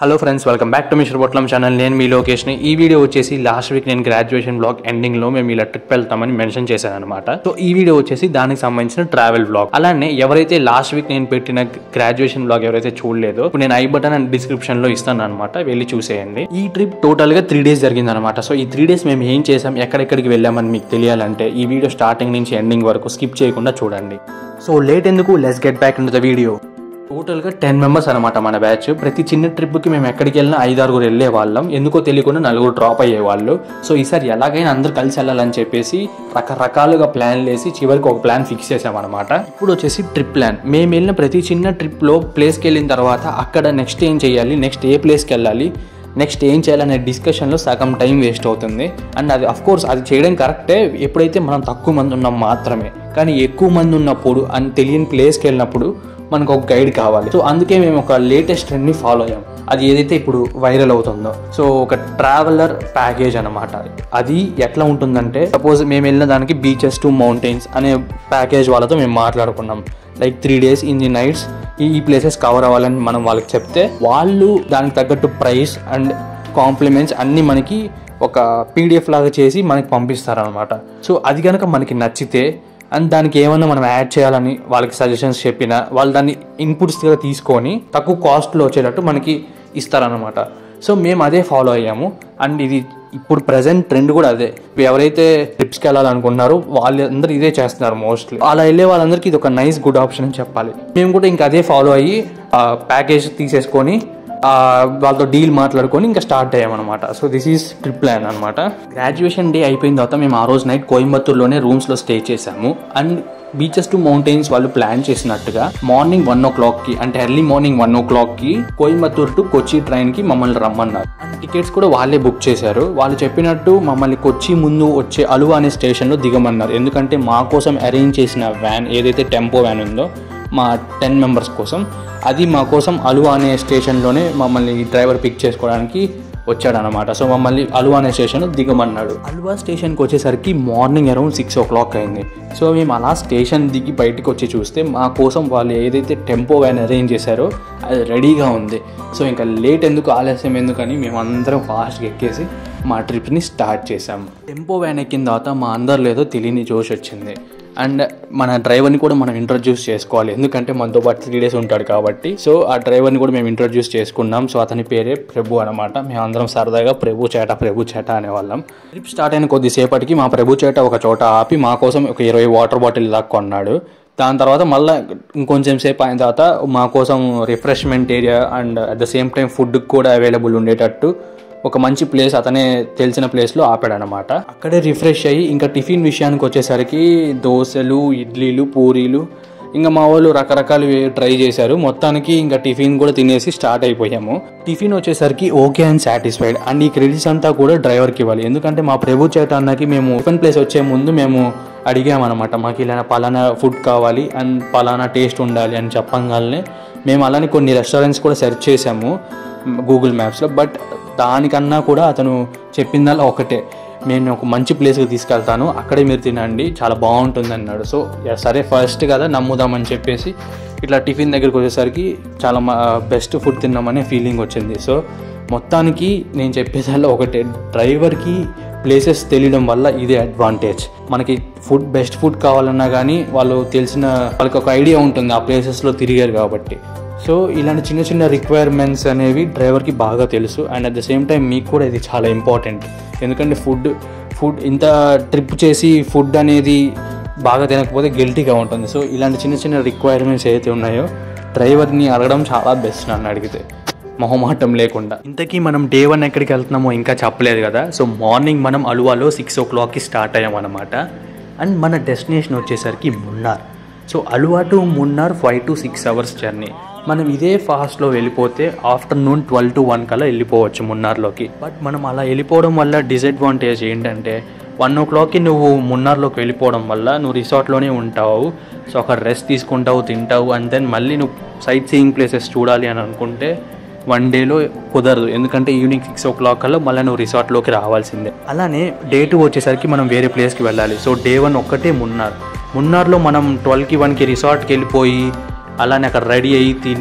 hello friends welcome back to mission పొట్లం channel నేను మీ లోకేష్ని ఈ వీడియో వచ్చేసి లాస్ట్ వీక్ నేను గ్రాడ్యుయేషన్ బ్లాగ్ ఎండింగ్లో మేము ఇలా ట్రిప్ వెళ్తామని మెన్షన్ చేశాను అనమాట సో ఈ వీడియో వచ్చేసి దానికి సంబంధించిన ట్రావెల్ బ్లాగ్ అలానే ఎవరైతే లాస్ట్ వీక్ నేను పెట్టిన గ్రాడ్యుయేషన్ బ్లాగ్ ఎవరైతే చూడలేదో ఇప్పుడు నేను ఐ బటన్ అండ్ డిస్క్రిప్షన్లో ఇస్తాను అనమాట వెళ్ళి చూసేయండి ఈ ట్రిప్ టోటల్గా త్రీ డేస్ జరిగింది అనమాట సో ఈ త్రీ డేస్ మేము ఏం చేసాం ఎక్కడెక్కడికి వెళ్ళామని మీకు తెలియాలంటే ఈ వీడియో స్టార్టింగ్ నుంచి ఎండింగ్ వరకు స్కిప్ చేయకుండా చూడండి సో లేట్ ఎందుకు let's get back in the video టోటల్గా టెన్ మెంబర్స్ అనమాట మన బ్యాచ్ ప్రతి చిన్న ట్రిప్కి మేము ఎక్కడికి వెళ్ళినా ఐదారుగురు వెళ్ళే వాళ్ళం ఎందుకో తెలియకుండా నలుగురు డ్రాప్ అయ్యేవాళ్ళు సో ఈసారి ఎలాగైనా అందరు కలిసి వెళ్ళాలని చెప్పేసి రకరకాలుగా ప్లాన్లు వేసి చివరికి ఒక ప్లాన్ ఫిక్స్ చేసామన్నమాట ఇప్పుడు వచ్చేసి ట్రిప్ ప్లాన్ మేము వెళ్ళిన ప్రతి చిన్న ట్రిప్లో ప్లేస్కి వెళ్ళిన తర్వాత అక్కడ నెక్స్ట్ ఏం చేయాలి నెక్స్ట్ ఏ ప్లేస్కి వెళ్ళాలి నెక్స్ట్ ఏం చేయాలనే డిస్కషన్లో సగం టైం వేస్ట్ అవుతుంది అండ్ అది అఫ్ కోర్స్ అది చేయడం కరెక్టే ఎప్పుడైతే మనం తక్కువ మంది ఉన్నాం మాత్రమే కానీ ఎక్కువ మంది ఉన్నప్పుడు అని తెలియని ప్లేస్కి వెళ్ళినప్పుడు మనకు ఒక గైడ్ కావాలి సో అందుకే మేము ఒక లేటెస్ట్ ట్రెండ్ని ఫాలో అయ్యాం అది ఏదైతే ఇప్పుడు వైరల్ అవుతుందో సో ఒక ట్రావెలర్ ప్యాకేజ్ అనమాట అది ఎట్లా ఉంటుందంటే సపోజ్ మేము వెళ్ళిన దానికి బీచెస్ టు మౌంటైన్స్ అనే ప్యాకేజ్ వాళ్ళతో మేము మాట్లాడుకున్నాం like three days in the nights ఈ ఈ ప్లేసెస్ కవర్ అవ్వాలని మనం వాళ్ళకి చెప్తే వాళ్ళు దానికి తగ్గట్టు ప్రైస్ అండ్ కాంప్లిమెంట్స్ అన్నీ మనకి ఒక పీడిఎఫ్ లాగా చేసి మనకి పంపిస్తారనమాట సో అది కనుక మనకి నచ్చితే అండ్ దానికి ఏమన్నా మనం యాడ్ చేయాలని వాళ్ళకి సజెషన్స్ చెప్పినా వాళ్ళు దాన్ని ఇన్పుట్స్గా తీసుకొని తక్కువ కాస్ట్లో వచ్చేటట్టు మనకి ఇస్తారనమాట సో మేము అదే ఫాలో అయ్యాము అండ్ ఇది ఇప్పుడు ప్రజెంట్ ట్రెండ్ కూడా అదే ఎవరైతే ట్రిప్స్కి వెళ్ళాలనుకున్నారో వాళ్ళందరూ ఇదే చేస్తున్నారు మోస్ట్లీ అలా వెళ్ళే వాళ్ళందరికీ ఇది ఒక నైస్ గుడ్ ఆప్షన్ అని చెప్పాలి మేము కూడా ఇంకా అదే ఫాలో అయ్యి ప్యాకేజ్ తీసేసుకొని ఆ, వాళ్ళతో డీల్ మాట్లాడుకొని ఇంకా స్టార్ట్ అయ్యామన్నమాట so this is trip plan అనమాట గ్రాడ్యుయేషన్ డే అయిపోయిన తర్వాత మేము ఆ రోజు నైట్ కోయంబత్తూరులోనే రూమ్స్లో స్టే చేసాము అండ్ బీచెస్ టు మౌంటైన్స్ వాళ్ళు ప్లాన్ చేసినట్టుగా మార్నింగ్ వన్ ఓ క్లాక్కి అంటే ఎర్లీ మార్నింగ్ వన్ ఓ క్లాక్కి కోయంబత్తూరు టు కొచ్చి ట్రైన్కి మమ్మల్ని రమ్మన్నారు అండ్ టికెట్స్ కూడా వాళ్ళే బుక్ చేశారు వాళ్ళు చెప్పినట్టు మమ్మల్ని కొచ్చి ముందు వచ్చే అలువ అనే స్టేషన్లో దిగమన్నారు ఎందుకంటే మా కోసం అరేంజ్ చేసిన వ్యాన్ ఏదైతే టెంపో వ్యాన్ ఉందో మా టెన్ మెంబర్స్ కోసం అది మా కోసం అలువా అనే స్టేషన్లోనే మమ్మల్ని డ్రైవర్ పిక్ చేసుకోవడానికి వచ్చాడనమాట సో మమ్మల్ని అలువా అనే స్టేషన్ దిగమన్నాడు అలువా స్టేషన్కి వచ్చేసరికి morning around six o'clock అయింది సో మేము అలా స్టేషన్ దిగి బయటకు వచ్చి చూస్తే మా కోసం వాళ్ళు ఏదైతే టెంపో వ్యాన్ అరేంజ్ చేశారో అది రెడీగా ఉంది సో ఇంకా లేట్ ఎందుకు ఆలస్యం ఎందుకని మేము అందరం ఫాస్ట్గా ఎక్కేసి మా ట్రిప్ని స్టార్ట్ చేసాము టెంపో వ్యాన్ ఎక్కిన తర్వాత మా అందరు లేదో తెలియని జోష్ వచ్చింది అండ్ మన డ్రైవర్ని కూడా మనం ఇంట్రడ్యూస్ చేసుకోవాలి ఎందుకంటే మనతో పాటు త్రీ డేస్ ఉంటాడు కాబట్టి సో ఆ డ్రైవర్ని కూడా మేము ఇంట్రడ్యూస్ చేసుకున్నాం సో అతని పేరే ప్రభు అనమాట మేము అందరం సరదాగా ప్రభు చేట ప్రభు చేట అనేవాళ్ళం ట్రిప్ స్టార్ట్ అయిన కొద్దిసేపటికి మా ప్రభు చేట ఒక చోట ఆపి మా కోసం ఒక ఇరవై వాటర్ బాటిల్ దాకా కొన్నాడు దాని తర్వాత మళ్ళీ ఇంకొంచెం సేపు అయిన తర్వాత మా కోసం refreshment area and at the same time food కూడా అవైలబుల్ ఉండేటట్టు ఒక మంచి ప్లేస్ అతనే తెలిసిన ప్లేస్లో ఆపాడనమాట అక్కడే రిఫ్రెష్ అయ్యి ఇంకా టిఫిన్ విషయానికి వచ్చేసరికి దోశలు ఇడ్లీలు పూరీలు ఇంకా మా వాళ్ళు రకరకాలు ట్రై చేశారు మొత్తానికి ఇంకా టిఫిన్ కూడా తినేసి స్టార్ట్ అయిపోయాము టిఫిన్ వచ్చేసరికి ఓకే అండ్ సాటిస్ఫైడ్ అండ్ ఈ క్రెడిట్స్ అంతా కూడా డ్రైవర్కి ఇవ్వాలి ఎందుకంటే మా ప్రభు చేత అన్నకి మేము టిఫిన్ ప్లేస్ వచ్చే ముందు మేము అడిగామన్నమాట మాకు ఇలా పలానా ఫుడ్ కావాలి అండ్ పలానా టేస్ట్ ఉండాలి అని చెప్పగానే మేము అలానే కొన్ని రెస్టారెంట్స్ కూడా సెర్చ్ చేసాము గూగుల్ మ్యాప్స్లో బట్ దానికన్నా కూడా అతను చెప్పిందల్లా ఒకటే నేను ఒక మంచి ప్లేస్కి తీసుకెళ్తాను అక్కడే మీరు తినండి చాలా బాగుంటుంది అన్నాడు సో యా, సరే ఫస్ట్ కదా నమ్ముదామని చెప్పేసి ఇట్లా టిఫిన్ దగ్గరికి వచ్చేసరికి చాలా బెస్ట్ ఫుడ్ తిన్నామనే ఫీలింగ్ వచ్చింది సో మొత్తానికి నేను చెప్పేదాల్లో ఒకటే డ్రైవర్కి ప్లేసెస్ తెలియడం వల్ల ఇదే అడ్వాంటేజ్ మనకి ఫుడ్ బెస్ట్ ఫుడ్ కావాలన్నా కానీ వాళ్ళు తెలిసిన వాళ్ళకి ఒక ఐడియా ఉంటుంది ఆ ప్లేసెస్లో తిరిగారు కాబట్టి సో ఇలాంటి చిన్న చిన్న రిక్వైర్మెంట్స్ అనేవి డ్రైవర్కి బాగా తెలుసు and at the same time మీకు కూడా ఇది చాలా ఇంపార్టెంట్ ఎందుకంటే ఫుడ్ ఫుడ్ ఇంత ట్రిప్ చేసి ఫుడ్ అనేది బాగా తినకపోతే గిల్టీగా ఉంటుంది సో ఇలాంటి చిన్న చిన్న రిక్వైర్మెంట్స్ ఏదైతే ఉన్నాయో డ్రైవర్ని అడగడం చాలా బెస్ట్ నన్ను అడిగితే మొహమాటం లేకుండా ఇంతకీ మనం డే వన్ ఎక్కడికి వెళ్తున్నామో ఇంకా చెప్పలేదు కదా సో మార్నింగ్ మనం అలువాలో సిక్స్ ఓ క్లాక్కి స్టార్ట్ అయ్యామన్నమాట అండ్ మన డెస్టినేషన్ వచ్చేసరికి Munnar so Aluva to Munnar five to six hours journey మనం ఇదే ఫాస్ట్లో వెళ్ళిపోతే ఆఫ్టర్నూన్ ట్వెల్వ్ టు వన్ కల్లా వెళ్ళిపోవచ్చు మున్నార్లోకి బట్ మనం అలా వెళ్ళిపోవడం వల్ల డిసడ్వాంటేజ్ ఏంటంటే వన్ ఓ క్లాక్కి నువ్వు మున్నార్లోకి వెళ్ళిపోవడం వల్ల నువ్వు రిసార్ట్లోనే ఉంటావు సో అక్కడ రెస్ట్ తీసుకుంటావు తింటావు అండ్ దెన్ మళ్ళీ నువ్వు సైట్ సీయింగ్ ప్లేసెస్ చూడాలి అని అనుకుంటే వన్ డేలో కుదరదు ఎందుకంటే ఈవినింగ్ సిక్స్ ఓ క్లాక్ కల్లా మళ్ళీ నువ్వు రిసార్ట్లోకి రావాల్సిందే అలానే డే టూ వచ్చేసరికి మనం వేరే ప్లేస్కి వెళ్ళాలి సో డే వన్ ఒక్కటే మున్నార్ మున్నార్లో మనం ట్వెల్వ్కి వన్కి రిసార్ట్కి వెళ్ళిపోయి అలానే అక్కడ రెడీ అయ్యి తిని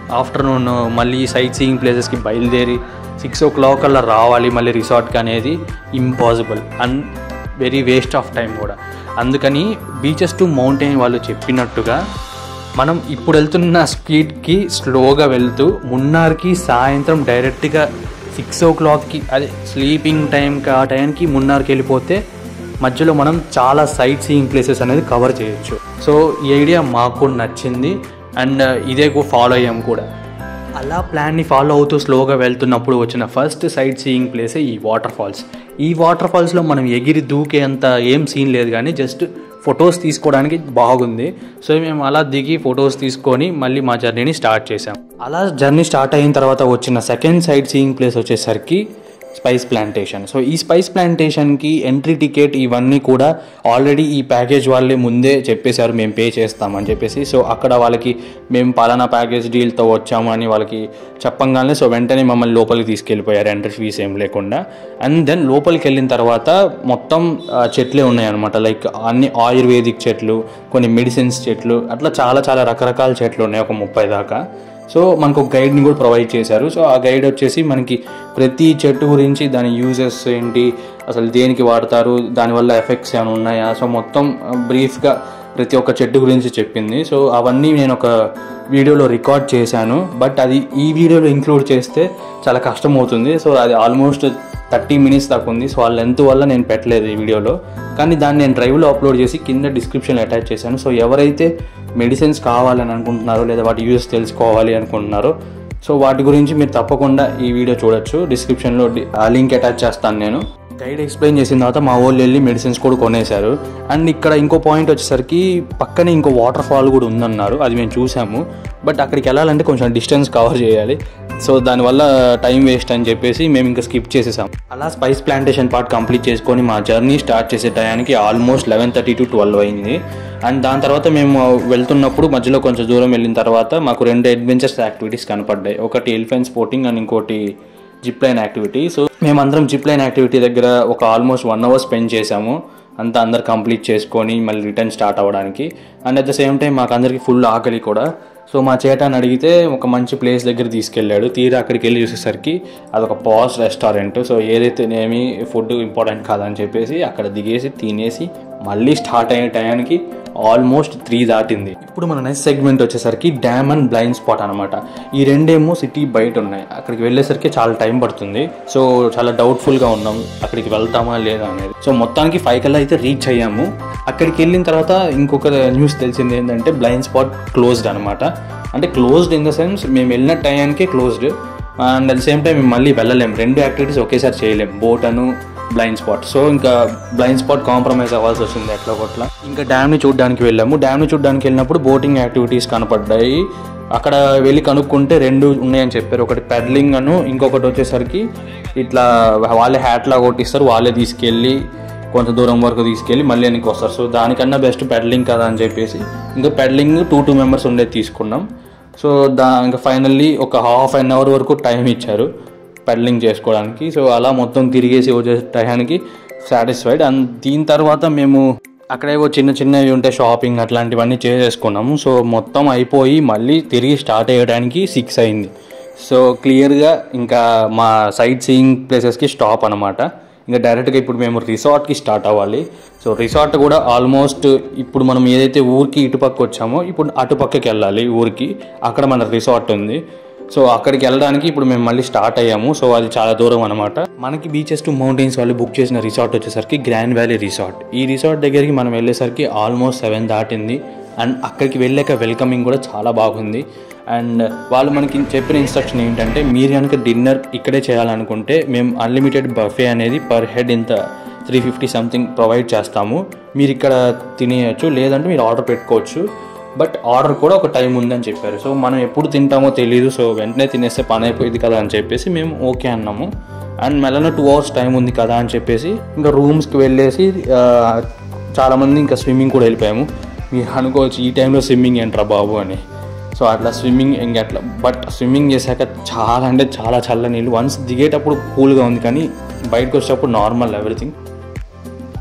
ఆఫ్టర్నూన్ మళ్ళీ సైట్ సీయింగ్ ప్లేసెస్కి బయలుదేరి సిక్స్ ఓ క్లాక్ అలా రావాలి మళ్ళీ రిసార్ట్కి అనేది impossible and very waste of time కూడా అందుకని బీచెస్ టు మౌంటైన్ వాళ్ళు చెప్పినట్టుగా మనం ఇప్పుడు వెళ్తున్న స్పీడ్కి స్లోగా వెళ్తూ మున్నార్కి సాయంత్రం డైరెక్ట్గా సిక్స్ ఓ క్లాక్కి అదే స్లీపింగ్ టైంకి ఆ టైంకి మున్నార్కి వెళ్ళిపోతే మధ్యలో మనం చాలా సైట్ సీయింగ్ ప్లేసెస్ అనేది కవర్ చేయొచ్చు సో ఈ ఐడియా మాకు నచ్చింది అండ్ ఇదే ఫాలో అయ్యాం కూడా అలా ప్లాన్ని ఫాలో అవుతూ స్లోగా వెళ్తున్నప్పుడు వచ్చిన ఫస్ట్ సైట్ సీయింగ్ ప్లేసే ఈ వాటర్ ఫాల్స్ ఈ వాటర్ ఫాల్స్లో మనం ఎగిరి దూకేంత ఏం సీన్ లేదు కానీ జస్ట్ ఫొటోస్ తీసుకోవడానికి బాగుంది సో మేము అలా దిగి ఫొటోస్ తీసుకొని మళ్ళీ మా జర్నీని స్టార్ట్ చేసాం అలా జర్నీ స్టార్ట్ అయిన తర్వాత వచ్చిన సెకండ్ సైట్ సీయింగ్ ప్లేస్ వచ్చేసరికి స్పైస్ ప్లాంటేషన్ సో ఈ స్పైస్ ప్లాంటేషన్కి ఎంట్రీ టికెట్ ఇవన్నీ కూడా ఆల్రెడీ ఈ ప్యాకేజ్ వాళ్ళే ముందే చెప్పేశారు మేము పే చేస్తామని చెప్పేసి సో అక్కడ వాళ్ళకి మేము పలానా ప్యాకేజ్ డీల్తో వచ్చాము అని వాళ్ళకి చెప్పంగానే సో వెంటనే మమ్మల్ని లోపలికి తీసుకెళ్ళిపోయారు ఎంట్రీ ఫీస్ ఏం లేకుండా అండ్ దెన్ లోపలికి వెళ్ళిన తర్వాత మొత్తం ఆ, చెట్లే ఉన్నాయన్నమాట లైక్ అన్ని ఆయుర్వేదిక్ చెట్లు కొన్ని మెడిసిన్స్ చెట్లు అట్లా చాలా చాలా రకరకాల చెట్లు ఉన్నాయి ఒక ముప్పై దాకా సో మనకు ఒక గైడ్ని కూడా ప్రొవైడ్ చేశారు సో ఆ గైడ్ వచ్చేసి మనకి ప్రతి చెట్టు గురించి దాని యూజెస్ ఏంటి అసలు దేనికి వాడతారు దానివల్ల ఎఫెక్ట్స్ ఏమైనా ఉన్నాయా సో మొత్తం బ్రీఫ్గా ప్రతి ఒక్క చెట్టు గురించి చెప్పింది సో అవన్నీ నేను ఒక వీడియోలో రికార్డ్ చేశాను బట్ అది ఈ వీడియోలో ఇంక్లూడ్ చేస్తే చాలా కష్టం అవుతుంది సో అది ఆల్మోస్ట్ థర్టీ మినిట్స్ దాకా ఉంది సో ఆ లెంత్ వల్ల నేను పెట్టలేదు ఈ వీడియోలో కానీ దాన్ని నేను డ్రైవ్లో అప్లోడ్ చేసి కింద డిస్క్రిప్షన్లో అటాచ్ చేశాను సో ఎవరైతే మెడిసిన్స్ కావాలని అనుకుంటున్నారో లేదా వాటి యూజెస్ తెలుసుకోవాలి అనుకుంటున్నారో సో వాటి గురించి మీరు తప్పకుండా ఈ వీడియో చూడొచ్చు డిస్క్రిప్షన్లో డి- ఆ లింక్ అటాచ్ చేస్తాను నేను గైడ్ ఎక్స్ప్లెయిన్ చేసిన తర్వాత మా వాళ్ళు వెళ్ళి మెడిసిన్స్ కూడా కొనేశారు అండ్ ఇక్కడ ఇంకో పాయింట్ వచ్చేసరికి పక్కనే ఇంకో వాటర్ ఫాల్ కూడా ఉందన్నారు అది మేము చూసాము బట్ అక్కడికి వెళ్ళాలంటే కొంచెం డిస్టెన్స్ కవర్ చేయాలి సో దానివల్ల టైం వేస్ట్ అని చెప్పేసి మేము ఇంకా స్కిప్ చేసేసాం అలా స్పైస్ ప్లాంటేషన్ పార్ట్ కంప్లీట్ చేసుకొని మా జర్నీ స్టార్ట్ చేసే టయానికి almost eleven thirty to twelve అయింది అండ్ దాని తర్వాత మేము వెళ్తున్నప్పుడు మధ్యలో కొంచెం దూరం వెళ్ళిన తర్వాత మాకు రెండు అడ్వెంచర్స్ యాక్టివిటీస్ కనపడ్డాయి ఒకటి ఎలిఫెంట్ స్పోర్టింగ్ అండ్ ఇంకోటి జిప్ లైన్ యాక్టివిటీ సో మేమందరం జిప్ లైన్ యాక్టివిటీ దగ్గర ఒక ఆల్మోస్ట్ వన్ అవర్ స్పెండ్ చేసాము అంతా అందరు కంప్లీట్ చేసుకొని మళ్ళీ రిటర్న్ స్టార్ట్ అవ్వడానికి and at the same time మాకు అందరికి ఫుల్ ఆకలి కూడా సో మా చేటాన్ని అడిగితే ఒక మంచి ప్లేస్ దగ్గర తీసుకెళ్ళాడు తీరా అక్కడికి వెళ్ళి చూసేసరికి అదొక పాస్ రెస్టారెంట్ సో ఏదైతేనేమి ఫుడ్ ఇంపార్టెంట్ కాదని చెప్పేసి అక్కడ దిగేసి తినేసి మళ్ళీ స్టార్ట్ అయ్యే టయానికి ఆల్మోస్ట్ త్రీ దాటింది ఇప్పుడు మన నెక్స్ట్ సెగ్మెంట్ వచ్చేసరికి డ్యామ్ అండ్ బ్లైండ్ స్పాట్ అనమాట ఈ రెండేమో సిటీ బయట ఉన్నాయి అక్కడికి వెళ్ళేసరికి చాలా టైం పడుతుంది సో చాలా డౌట్ఫుల్గా ఉన్నాం అక్కడికి వెళ్తామా లేదా అనేది సో మొత్తానికి ఫైవ్ కల్లా అయితే రీచ్ అయ్యాము అక్కడికి వెళ్ళిన తర్వాత ఇంకొక న్యూస్ తెలిసింది ఏంటంటే బ్లైండ్ స్పాట్ క్లోజ్డ్ అనమాట అంటే క్లోజ్డ్ ఇన్ ద సెన్స్ మేము వెళ్ళిన టైంకే closed and at same time మేము మళ్ళీ వెళ్ళలేం రెండు యాక్టివిటీస్ ఒకేసారి చేయలేం బోట్ అను బ్లైండ్ స్పాట్ సో ఇంకా బ్లైండ్ స్పాట్ కాంప్రమైజ్ అవ్వాల్సి వచ్చింది ఎట్లా కొట్లా ఇంకా డ్యామ్ని చూడడానికి వెళ్ళాము డ్యామ్ని చూడడానికి వెళ్ళినప్పుడు బోటింగ్ యాక్టివిటీస్ కనపడ్డాయి అక్కడ వెళ్ళి కనుక్కుంటే రెండు ఉన్నాయని చెప్పారు ఒకటి పెడ్లింగ్ అను ఇంకొకటి వచ్చేసరికి ఇట్లా వాళ్ళే హ్యాట్ లాగా కొట్టిస్తారు వాళ్ళే తీసుకెళ్ళి కొంత దూరం వరకు తీసుకెళ్ళి మళ్ళీ వెనక్కి వస్తారు సో దానికన్నా బెస్ట్ పెడలింగ్ కదా అని చెప్పేసి ఇంకా పెడలింగ్ టూ టూ మెంబర్స్ ఉండేది తీసుకున్నాం సో దా ఇంకా ఫైనల్లీ ఒక హాఫ్ అన్ అవర్ వరకు టైం ఇచ్చారు పెడలింగ్ చేసుకోవడానికి సో అలా మొత్తం తిరిగేసి వచ్చే టయానికి సాటిస్ఫైడ్ అండ్ దీని తర్వాత మేము అక్కడేవో చిన్న చిన్నవి ఉంటే షాపింగ్ అట్లాంటివన్నీ చేసేసుకున్నాము సో మొత్తం అయిపోయి మళ్ళీ తిరిగి స్టార్ట్ అయ్యడానికి సిక్స్ అయింది సో క్లియర్గా ఇంకా మా సైట్ సీయింగ్ ప్లేసెస్కి స్టాప్ అనమాట ఇంకా డైరెక్ట్గా ఇప్పుడు మేము రిసార్ట్కి స్టార్ట్ అవ్వాలి సో రిసార్ట్ కూడా ఆల్మోస్ట్ ఇప్పుడు మనం ఏదైతే ఊరికి ఇటుపక్క వచ్చామో ఇప్పుడు అటుపక్కకి వెళ్ళాలి ఊరికి అక్కడ మన రిసార్ట్ ఉంది సో అక్కడికి వెళ్ళడానికి ఇప్పుడు మేము మళ్ళీ స్టార్ట్ అయ్యాము సో అది చాలా దూరం అనమాట మనకి బీచెస్ టు మౌంటైన్స్ వాళ్ళు బుక్ చేసిన రిసార్ట్ వచ్చేసరికి గ్రాండ్ వ్యాలీ రిసార్ట్ ఈ రిసార్ట్ దగ్గరికి మనం వెళ్ళేసరికి ఆల్మోస్ట్ సెవెన్ దాటింది అండ్ అక్కడికి వెళ్ళాక వెల్కమింగ్ కూడా చాలా బాగుంది అండ్ వాళ్ళు మనకి చెప్పిన ఇన్స్ట్రక్షన్ ఏంటంటే మీరు కనుక డిన్నర్ ఇక్కడే చేయాలనుకుంటే మేము అన్లిమిటెడ్ బఫే అనేది పర్ హెడ్ ఇంత త్రీ ఫిఫ్టీ సంథింగ్ ప్రొవైడ్ చేస్తాము మీరు ఇక్కడ తినేయచ్చు లేదంటే మీరు ఆర్డర్ పెట్టుకోవచ్చు బట్ ఆర్డర్ కూడా ఒక టైం ఉందని చెప్పారు సో మనం ఎప్పుడు తింటామో తెలియదు సో వెంటనే తినేస్తే పని అయిపోయింది కదా అని చెప్పేసి మేము ఓకే అన్నాము అండ్ మెల్లన టూ అవర్స్ టైం ఉంది కదా అని చెప్పేసి ఇంకా రూమ్స్కి వెళ్ళేసి ఆ, చాలామంది ఇంకా స్విమ్మింగ్ కూడా వెళ్ళిపోయాము మీరు అనుకోవచ్చు ఈ టైంలో స్విమ్మింగ్ ఏంట్రా బాబు అని సో అట్లా స్విమ్మింగ్ ఇంక అట్లా బట్ స్విమ్మింగ్ చేశాక చాలా అంటే చాలా చల్ల నీళ్ళు వన్స్ దిగేటప్పుడు కూల్గా ఉంది కానీ బయటకు వచ్చేటప్పుడు నార్మల్ ఎవ్రీథింగ్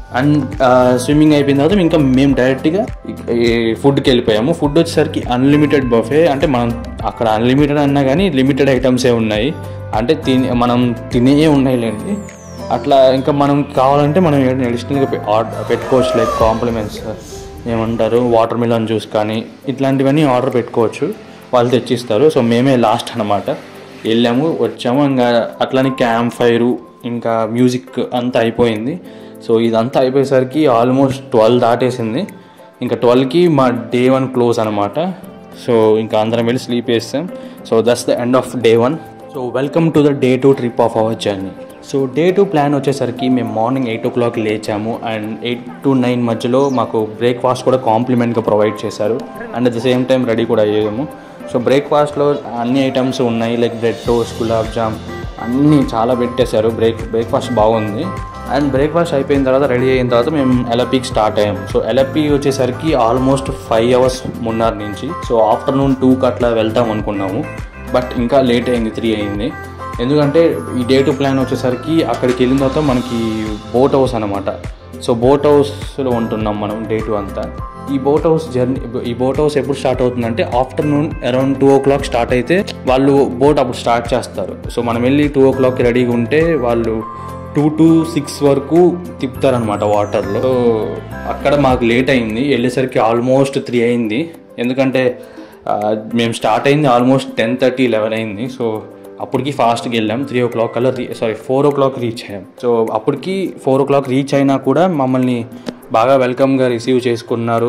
అండ్ స్విమ్మింగ్ అయిపోయిన తర్వాత ఇంకా మేము డైరెక్ట్గా ఈ ఫుడ్కి వెళ్ళిపోయాము ఫుడ్ వచ్చేసరికి అన్లిమిటెడ్ బఫే అంటే మనం అక్కడ అన్లిమిటెడ్ అన్నా కానీ లిమిటెడ్ ఐటమ్సే ఉన్నాయి అంటే తిని మనం తినే ఉన్నాయిలేండి అట్లా ఇంకా మనం కావాలంటే మనం ఏదైనా అడిషనల్గా ఆర్డర్ పెట్టుకోవచ్చు లైక్ కాంప్లిమెంట్స్ ఏమంటారు వాటర్ మిలన్ జ్యూస్ కానీ ఇట్లాంటివన్నీ ఆర్డర్ పెట్టుకోవచ్చు వాళ్ళు తెచ్చిస్తారు సో మేమే లాస్ట్ అనమాట వెళ్ళాము వచ్చాము ఇంకా అట్లానే క్యాంప్ ఫైరు ఇంకా మ్యూజిక్ అంతా అయిపోయింది సో ఇదంతా అయిపోయేసరికి ఆల్మోస్ట్ ట్వెల్వ్ దాటేసింది ఇంకా ట్వెల్వ్కి మా డే వన్ క్లోజ్ అనమాట సో ఇంకా అందరం వెళ్ళి స్లీప్ వేస్తాం so that's the end of day one so welcome to the day two trip of our journey so day two plan వచ్చేసరికి మేము మార్నింగ్ ఎయిట్ ఓ క్లాక్ లేచాము అండ్ ఎయిట్ టు నైన్ మధ్యలో మాకు breakfast కూడా కాంప్లిమెంట్గా provide చేశారు and at the same time ready కూడా అయ్యాము సో బ్రేక్ఫాస్ట్లో అన్ని ఐటమ్స్ ఉన్నాయి like bread toast gulab jam అన్నీ చాలా పెట్టేశారు బ్రేక్ బ్రేక్ఫాస్ట్ బాగుంది అండ్ బ్రేక్ఫాస్ట్ అయిపోయిన తర్వాత రెడీ అయిన తర్వాత మేము ఎలపీకి స్టార్ట్ అయ్యాం సో ఎలపీ వచ్చేసరికి ఆల్మోస్ట్ ఫైవ్ అవర్స్ మున్నార్ నుంచి సో ఆఫ్టర్నూన్ టూకి అట్లా వెళ్తాం అనుకున్నాము బట్ ఇంకా లేట్ అయింది త్రీ అయింది ఎందుకంటే ఈ డే టు ప్లాన్ వచ్చేసరికి అక్కడికి వెళ్ళిన తర్వాత మనకి బోట్ హౌస్ అనమాట సో బోట్ హౌస్లో ఉంటున్నాం మనం డే టూ అంతా ఈ బోట్ హౌస్ జర్నీ ఈ బోట్ హౌస్ ఎప్పుడు స్టార్ట్ అవుతుందంటే afternoon around two o'clock start అయితే వాళ్ళు బోట్ అప్పుడు స్టార్ట్ చేస్తారు సో మనం వెళ్ళి టూ ఓ క్లాక్కి రెడీగా ఉంటే వాళ్ళు టూ టు సిక్స్ వరకు తిప్పుతారనమాట వాటర్లో సో అక్కడ మాకు లేట్ అయింది వెళ్ళేసరికి ఆల్మోస్ట్ త్రీ అయింది ఎందుకంటే ఆ, మేము స్టార్ట్ అయింది ఆల్మోస్ట్ టెన్ థర్టీ లెవెన్ అయింది సో అప్పటికి ఫాస్ట్గా వెళ్ళాం త్రీ ఓ క్లాక్ కల్లా re sorry four o'clock reach అయ్యాం సో అప్పటికి ఫోర్ ఓ క్లాక్ రీచ్ అయినా కూడా మమ్మల్ని బాగా వెల్కమ్గా రిసీవ్ చేసుకున్నారు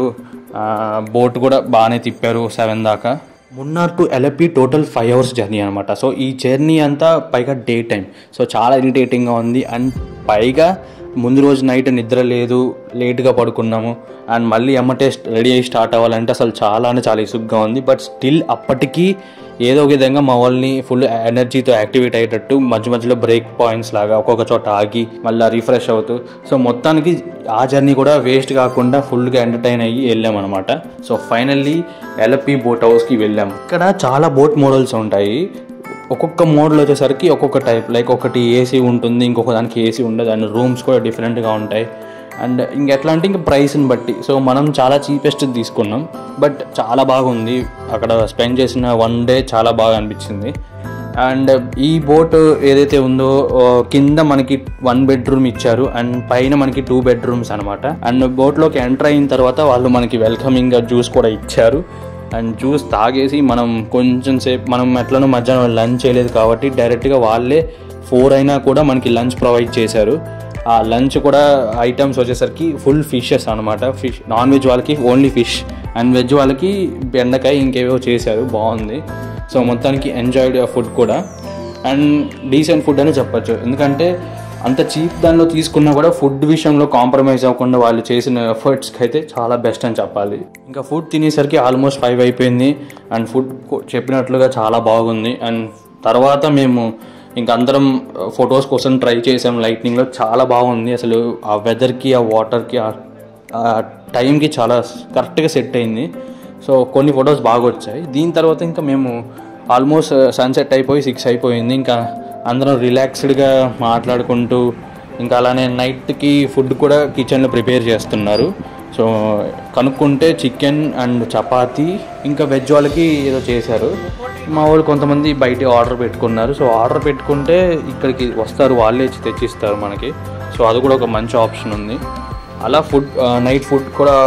బోట్ కూడా బాగానే తిప్పారు సెవెన్ దాకా Munnar to Alleppey total five hours journey అనమాట సో ఈ జర్నీ అంతా పైగా డే టైం సో చాలా ఇరిటేటింగ్గా ఉంది అండ్ పైగా ముందు రోజు నైట్ నిద్ర లేదు లేట్గా పడుకున్నాము అండ్ మళ్ళీ ఎమ్మటే రెడీ అయ్యి స్టార్ట్ అవ్వాలంటే అసలు చాలా అంటే చాలా ఇసుగ్గా ఉంది బట్ స్టిల్ అప్పటికీ ఏదో ఒక విధంగా మా వాళ్ళని ఫుల్ ఎనర్జీతో యాక్టివేట్ అయ్యేటట్టు మధ్య మధ్యలో బ్రేక్ పాయింట్స్ లాగా ఒక్కొక్క చోట ఆగి మళ్ళీ రిఫ్రెష్ అవుతూ సో మొత్తానికి ఆ జర్నీ కూడా వేస్ట్ కాకుండా ఫుల్గా ఎంటర్టైన్ అయ్యి వెళ్ళాం అనమాట సో ఫైనల్లీ ఎల్పి బోట్ హౌస్కి వెళ్ళాం ఇక్కడ చాలా బోట్ మోడల్స్ ఉంటాయి ఒక్కొక్క మోడల్ వచ్చేసరికి ఒక్కొక్క టైప్ లైక్ ఒకటి ఏసీ ఉంటుంది ఇంకొక దానికి ఏసీ ఉండదు అండ్ రూమ్స్ కూడా డిఫరెంట్గా ఉంటాయి అండ్ ఇంక ఎట్లా అంటే ఇంకా ప్రైస్ని బట్టి సో మనం చాలా చీపెస్ట్ తీసుకున్నాం బట్ చాలా బాగుంది అక్కడ స్పెండ్ చేసిన వన్ డే చాలా బాగా అనిపించింది అండ్ ఈ బోట్ ఏదైతే ఉందో ఆ, కింద మనకి వన్ బెడ్రూమ్ ఇచ్చారు అండ్ పైన మనకి టూ బెడ్రూమ్స్ అనమాట అండ్ బోట్లోకి ఎంటర్ అయిన తర్వాత వాళ్ళు మనకి వెల్కమింగ్ జ్యూస్ కూడా ఇచ్చారు అండ్ జ్యూస్ తాగేసి మనం కొంచెం సేపు మనం ఎట్లనో మధ్యాహ్నం లంచ్ చేయలేదు కాబట్టి డైరెక్ట్గా వాళ్ళే ఫోర్ అయినా కూడా మనకి లంచ్ ప్రొవైడ్ చేశారు ఆ లంచ్ కూడా ఐటమ్స్ వచ్చేసరికి ఫుల్ ఫిషెస్ అనమాట ఫిష్ నాన్ వెజ్ వాళ్ళకి ఓన్లీ ఫిష్ అండ్ వెజ్ వాళ్ళకి బెండకాయ ఇంకేవో చేశారు బాగుంది సో మొత్తానికి ఎంజాయ్డ్ ఫుడ్ కూడా అండ్ డీసెంట్ ఫుడ్ అని చెప్పొచ్చు ఎందుకంటే అంత చీప్ దానిలో తీసుకున్నా కూడా ఫుడ్ విషయంలో కాంప్రమైజ్ అవ్వకుండా వాళ్ళు చేసిన ఎఫర్ట్స్కి అయితే చాలా బెస్ట్ అని చెప్పాలి ఇంకా ఫుడ్ తినేసరికి ఆల్మోస్ట్ ఫైవ్ అయిపోయింది అండ్ ఫుడ్ చెప్పినట్లుగా చాలా బాగుంది అండ్ తర్వాత మేము ఇంకా అందరం ఫొటోస్ కోసం ట్రై చేసాం లైట్నింగ్లో చాలా బాగుంది అసలు ఆ వెదర్కి ఆ వాటర్కి ఆ టైంకి చాలా కరెక్ట్గా సెట్ అయింది సో కొన్ని ఫొటోస్ బాగా వచ్చాయి దీని తర్వాత ఇంకా మేము ఆల్మోస్ట్ సన్సెట్ అయిపోయి సిక్స్ అయిపోయింది ఇంకా అందరం రిలాక్స్డ్గా మాట్లాడుకుంటూ ఇంకా అలానే నైట్కి ఫుడ్ కూడా కిచెన్లో ప్రిపేర్ చేస్తున్నారు సో కనుక్కుంటే చికెన్ అండ్ చపాతీ ఇంకా వెజ్ వాళ్ళకి ఏదో చేశారు మా వాళ్ళు కొంతమంది బయట ఆర్డర్ పెట్టుకున్నారు సో ఆర్డర్ పెట్టుకుంటే ఇక్కడికి వస్తారు వాళ్ళే ఇచ్చి తెచ్చిస్తారు మనకి సో అది కూడా ఒక మంచి ఆప్షన్ ఉంది అలా ఫుడ్ నైట్ ఫుడ్ కూడా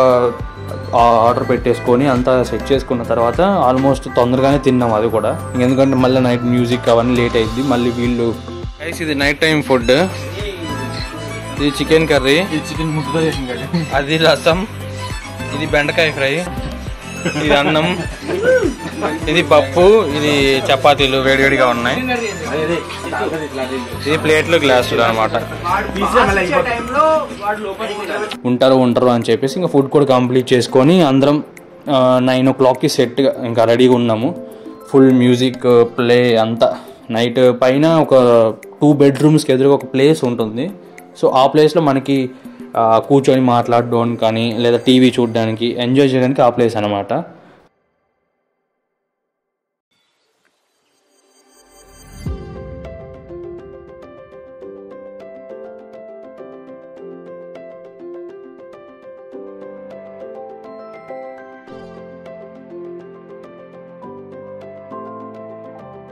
ఆర్డర్ పెట్టేసుకొని అంతా సెట్ చేసుకున్న తర్వాత ఆల్మోస్ట్ తొందరగానే తిన్నాం అది కూడా ఎందుకంటే మళ్ళీ నైట్ మ్యూజిక్ అవన్నీ లేట్ అయింది మళ్ళీ వీళ్ళు గైస్ ఇది నైట్ టైం ఫుడ్ ఇది చికెన్ కర్రీ చికెన్ ముద్దతో చేసింది కదా అది రసం ఇది బెండకాయ ఫ్రై ఇది అన్నం ఇది పప్పు ఇది చపాతీలు వేడివేడిగా ఉన్నాయి ఇది ప్లేట్లు గ్లాసులు అనమాట ఉంటారు ఉంటారు అని చెప్పేసి ఇంకా ఫుడ్ కూడా కంప్లీట్ చేసుకొని అందరం నైన్ ఓ క్లాక్కి సెట్గా ఇంకా రెడీగా ఉన్నాము ఫుల్ మ్యూజిక్ ప్లే అంతా నైట్ పైన ఒక టూ బెడ్రూమ్స్కి ఎదురుగా ఒక ప్లేస్ ఉంటుంది సో ఆ ప్లేస్లో మనకి ఆ, కూర్చొని మాట్లాడడం కానీ లేదా టీవీ చూడడానికి ఎంజాయ్ చేయడానికి ఆ ప్లేస్ అనమాట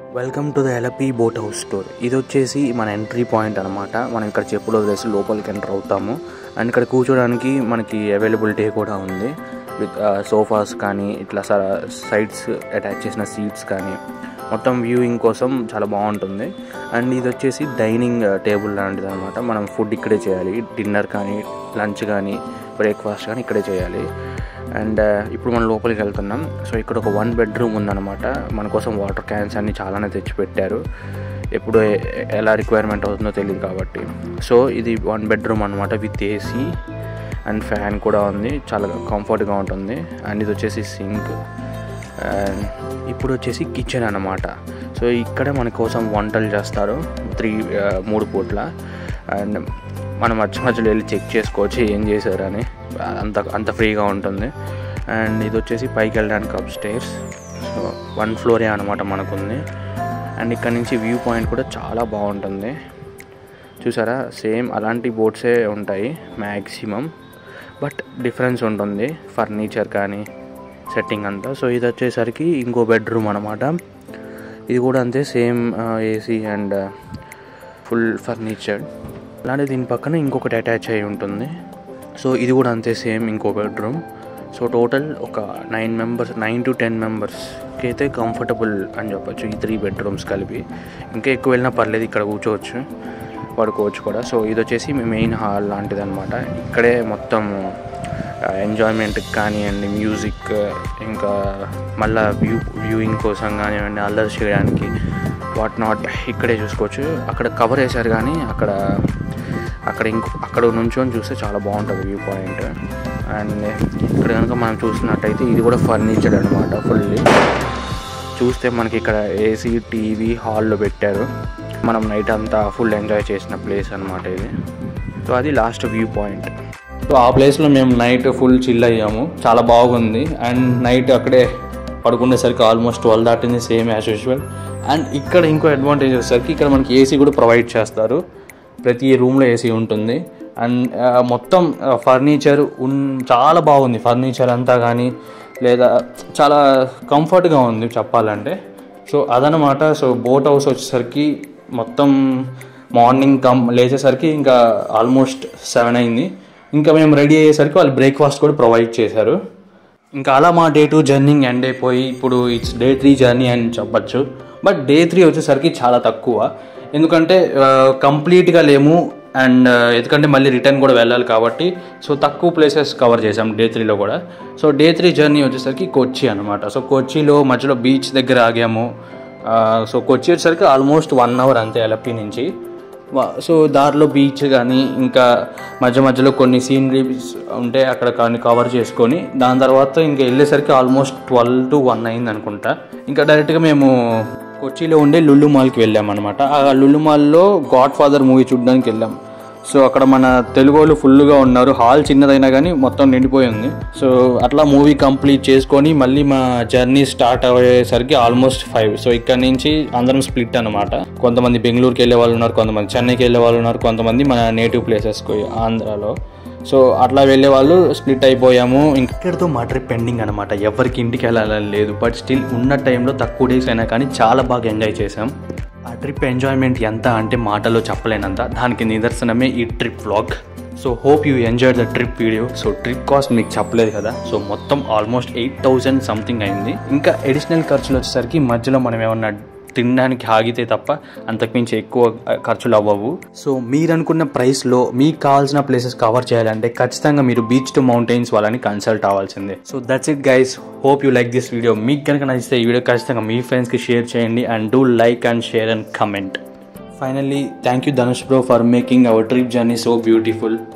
welcome to the Alleppey boat house store ఇది వచ్చేసి మన ఎంట్రీ పాయింట్ అనమాట మనం ఇక్కడ చెప్పులు వదిలేసి లోపలికి ఎంటర్ అవుతాము అండ్ ఇక్కడ కూర్చోడానికి మనకి అవైలబిలిటీ కూడా ఉంది విత్ సోఫాస్ కానీ ఇట్లా సైడ్స్ అటాచ్ చేసిన సీట్స్ కానీ మొత్తం వ్యూయింగ్ కోసం చాలా బాగుంటుంది అండ్ ఇది వచ్చేసి డైనింగ్ టేబుల్ లాంటిది అనమాట మనం ఫుడ్ ఇక్కడే చేయాలి డిన్నర్ కానీ లంచ్ కానీ బ్రేక్ఫాస్ట్ కానీ ఇక్కడే చేయాలి అండ్ ఇప్పుడు మనం లోపలికి వెళ్తున్నాం సో ఇక్కడ ఒక వన్ బెడ్రూమ్ ఉందన్నమాట మన కోసం వాటర్ క్యాన్స్ అన్ని చాలానే తెచ్చి పెట్టారు ఎప్పుడు ఎ- ఎలా రిక్వైర్మెంట్ అవుతుందో తెలియదు కాబట్టి సో ఇది వన్ బెడ్రూమ్ అనమాట విత్ ఏసీ అండ్ ఫ్యాన్ కూడా ఉంది చాలా కంఫర్ట్గా ఉంటుంది అండ్ ఇది వచ్చేసి సింక్ అండ్ ఇప్పుడు వచ్చేసి కిచెన్ అన్నమాట సో ఇక్కడ మన కోసం వంటలు చేస్తారు త్రీ మూడు పూట్ల అండ్ మనం మధ్య మధ్యలో వెళ్ళి చెక్ చేసుకోవచ్చు ఏం చేశారని అంత అంత ఫ్రీగా ఉంటుంది అండ్ ఇది వచ్చేసి పైకి వెళ్ళడానికి అప్ స్టేర్స్ సో వన్ ఫ్లోరే అనమాట మనకుంది అండ్ ఇక్కడ నుంచి వ్యూ పాయింట్ కూడా చాలా బాగుంటుంది చూసారా సేమ్ అలాంటి బోట్సే ఉంటాయి మ్యాక్సిమం బట్ డిఫరెన్స్ ఉంటుంది ఫర్నిచర్ కానీ సెట్టింగ్ అంతా సో ఇది వచ్చేసరికి ఇంకో బెడ్రూమ్ అనమాట ఇది కూడా అంతే same AC and full furniture అలానే దీని పక్కన ఇంకొకటి అటాచ్ అయి ఉంటుంది సో ఇది కూడా అంతే సేమ్ ఇంకో బెడ్రూమ్ సో టోటల్ ఒక nine members nine to ten మెంబర్స్కి అయితే కంఫర్టబుల్ అని చెప్పొచ్చు ఈ త్రీ బెడ్రూమ్స్ కలిపి ఇంకా ఎక్కువ వెళ్ళినా పర్లేదు ఇక్కడ కూర్చోవచ్చు పడుకోవచ్చు కూడా సో ఇది వచ్చేసి మెయిన్ హాల్ లాంటిది అనమాట ఇక్కడే మొత్తం ఎంజాయ్మెంట్కి కానివ్వండి మ్యూజిక్ ఇంకా మళ్ళా వ్యూ వ్యూయింగ్ కోసం కానివ్వండి అల్లరి చేయడానికి వాట్ నాట్ ఇక్కడే చూసుకోవచ్చు అక్కడ కవర్ వేశారు కానీ అక్కడ అక్కడ ఇంకో అక్కడ నుంచొని చూస్తే చాలా బాగుంటుంది వ్యూ పాయింట్ అండ్ ఇక్కడ కనుక మనం చూసినట్టయితే ఇది కూడా ఫర్నిచర్ అనమాట ఫుల్లీ చూస్తే మనకి ఇక్కడ ఏసీ టీవీ హాల్లో పెట్టారు మనం నైట్ అంతా ఫుల్ ఎంజాయ్ చేసిన ప్లేస్ అనమాట ఇది సో అది లాస్ట్ వ్యూ పాయింట్ సో ఆ ప్లేస్లో మేము నైట్ ఫుల్ చిల్ అయ్యాము చాలా బాగుంది అండ్ నైట్ అక్కడే పడుకునేసరికి ఆల్మోస్ట్ ట్వెల్వ్ దాటింది సేమ్ యాజ్ యూజువల్ అండ్ ఇక్కడ ఇంకో అడ్వాంటేజ్ వచ్చేసరికి ఇక్కడ మనకి ఏసీ కూడా ప్రొవైడ్ చేస్తారు ప్రతి రూమ్లో ఏసీ ఉంటుంది అండ్ ఆ, మొత్తం ఫర్నిచర్ ఉన్ చాలా బాగుంది ఫర్నిచర్ అంతా కానీ లేదా చాలా కంఫర్ట్గా ఉంది చెప్పాలంటే సో అదనమాట సో బోట్ హౌస్ వచ్చేసరికి మొత్తం మార్నింగ్ కమ్ లేచేసరికి ఇంకా ఆల్మోస్ట్ సెవెన్ అయింది ఇంకా మేము రెడీ అయ్యేసరికి వాళ్ళు బ్రేక్ఫాస్ట్ కూడా ప్రొవైడ్ చేశారు ఇంకా అలా మా డే టూ జర్నీ ఎండ్ అయిపోయి ఇప్పుడు ఇట్స్ డే త్రీ జర్నీ అని చెప్పచ్చు బట్ డే త్రీ వచ్చేసరికి చాలా తక్కువ ఎందుకంటే కంప్లీట్గా లేము అండ్ ఎందుకంటే మళ్ళీ రిటర్న్ కూడా వెళ్ళాలి కాబట్టి సో తక్కువ ప్లేసెస్ కవర్ చేసాం డే త్రీలో కూడా సో డే త్రీ జర్నీ వచ్చేసరికి కొచ్చి అనమాట సో కొచ్చిలో మధ్యలో బీచ్ దగ్గర ఆగాము ఆ, సో కొచ్చి వచ్చేసరికి ఆల్మోస్ట్ వన్ అవర్ అంతే ఎలపి నుంచి వా- సో దారిలో బీచ్ కానీ ఇంకా మధ్య మధ్యలో కొన్ని సీనరీస్ ఉంటే అక్కడ కానీ కవర్ చేసుకొని దాని తర్వాత ఇంకా వెళ్ళేసరికి ఆల్మోస్ట్ ట్వెల్వ్ టు వన్ అయింది అనుకుంటా ఇంకా డైరెక్ట్గా మేము కొచ్చిలో ఉండే లుల్లు మాల్కి వెళ్ళాం అనమాట ఆ లుల్లు మాల్లో గాడ్ ఫాదర్ మూవీ చూడడానికి వెళ్ళాం సో అక్కడ మన తెలుగు వాళ్ళు ఫుల్గా ఉన్నారు హాల్ చిన్నదైనా కానీ మొత్తం నిండిపోయి ఉంది సో అట్లా మూవీ కంప్లీట్ చేసుకొని మళ్ళీ మా జర్నీ స్టార్ట్ అయ్యేసరికి ఆల్మోస్ట్ ఫైవ్ సో ఇక్కడ నుంచి అందరం స్ప్లిట్ అనమాట కొంతమంది బెంగళూరుకి వెళ్ళే వాళ్ళు ఉన్నారు కొంతమంది చెన్నైకి వెళ్ళే వాళ్ళు ఉన్నారు కొంతమంది మన నేటివ్ ప్లేసెస్కి ఆంధ్రాలో సో అట్లా వెళ్ళే వాళ్ళు స్ప్లిట్ అయిపోయాము ఇక్కడితో మా ట్రిప్ పెండింగ్ అనమాట ఎవరికి ఇంటికి వెళ్ళాలని లేదు బట్ స్టిల్ ఉన్న టైంలో తక్కువ డేస్ అయినా కానీ చాలా బాగా ఎంజాయ్ చేసాం ఆ ట్రిప్ ఎంజాయ్మెంట్ ఎంత అంటే మాటలో చెప్పలేనంత దానికి నిదర్శనమే ఈ trip vlog so hope you enjoy the trip video so trip cost మీకు చెప్పలేదు కదా సో మొత్తం ఆల్మోస్ట్ ఎయిట్ థౌజండ్ సంథింగ్ అయింది ఇంకా అడిషనల్ ఖర్చులు వచ్చేసరికి మధ్యలో మనం ఏమన్నా తినడానికి ఆగితే తప్ప అంతకుమించి ఎక్కువ ఆ, ఖర్చులు అవ్వవు సో మీరు అనుకున్న ప్రైస్లో మీకు కావాల్సిన ప్లేసెస్ కవర్ చేయాలంటే ఖచ్చితంగా మీరు బీచ్ టు మౌంటైన్స్ వాళ్ళని కన్సల్ట్ అవ్వాల్సిందే so that's it guys hope you like this video మీకు కనుక నచ్చితే ఈ వీడియో ఖచ్చితంగా మీ ఫ్రెండ్స్కి షేర్ చేయండి and do like and share and comment finally thank you Dhanush bro for making our trip journey so beautiful